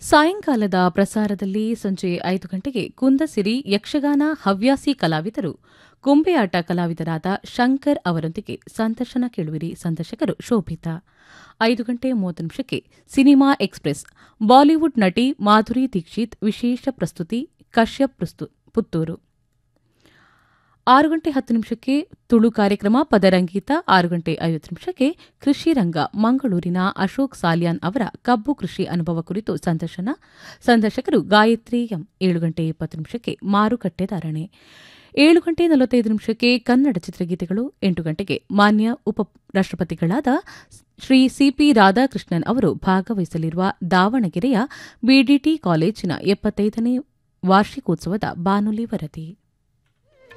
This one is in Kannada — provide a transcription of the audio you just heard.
ಸಾಯಂಕಾಲದ ಪ್ರಸಾರದಲ್ಲಿ ಸಂಜೆ ಐದು ಗಂಟೆಗೆ ಕುಂದಸಿರಿ ಯಕ್ಷಗಾನ ಹವ್ಯಾಸಿ ಕಲಾವಿದರು ಗೊಂಬೆಯಾಟ ಕಲಾವಿದರಾದ ಶಂಕರ್ ಅವರೊಂದಿಗೆ ಸಂದರ್ಶನ ಕೇಳುವಿರಿ ಸಂದರ್ಶಕರು ಶೋಭಿತಾ ಐದು ಗಂಟೆ ಮೂವತ್ತು ನಿಮಿಷಕ್ಕೆ ಸಿನಿಮಾ ಎಕ್ಸ್ಪ್ರೆಸ್ ಬಾಲಿವುಡ್ ನಟಿ ಮಾಧುರಿ ದೀಕ್ಷಿತ್ ವಿಶೇಷ ಪ್ರಸ್ತುತಿ ಕಶ್ಯಪ್ ಪ್ರಸ್ತು ಪುತ್ತೂರು ಆರು ಗಂಟೆ ಹತ್ತು ನಿಮಿಷಕ್ಕೆ ತುಳು ಕಾರ್ಯಕ್ರಮ ಪದರಂಗೀತ ಆರು ಗಂಟೆ ಐವತ್ತು ನಿಮಿಷಕ್ಕೆ ಕೃಷಿ ರಂಗ ಮಂಗಳೂರಿನ ಅಶೋಕ್ ಸಾಲ್ಯಾನ್ ಅವರ ಕಬ್ಬು ಕೃಷಿ ಅನುಭವ ಕುರಿತು ಸಂದರ್ಶನ ಸಂದರ್ಶಕರು ಗಾಯತ್ರಿ ಎಂ ಏಳು ಗಂಟೆ ಇಪ್ಪತ್ತು ನಿಮಿಷಕ್ಕೆ ಮಾರುಕಟ್ಟೆ ಧಾರಣೆ ಏಳು ಗಂಟೆ ನಲವತ್ತೈದು ನಿಮಿಷಕ್ಕೆ ಕನ್ನಡ ಚಿತ್ರಗೀತೆಗಳು ಎಂಟು ಗಂಟೆಗೆ ಮಾನ್ಯ ಉಪ ರಾಷ್ಟ್ರಪತಿಗಳಾದ ಶ್ರೀ ಸಿಪಿ ರಾಧಾಕೃಷ್ಣನ್ ಅವರು ಭಾಗವಹಿಸಲಿರುವ ದಾವಣಗೆರೆಯ ಬಿಡಿಟಿ ಕಾಲೇಜಿನ ಎಪ್ಪತ್ತೈದನೇ ವಾರ್ಷಿಕೋತ್ಸವದ ಬಾನುಲಿ ವರದಿ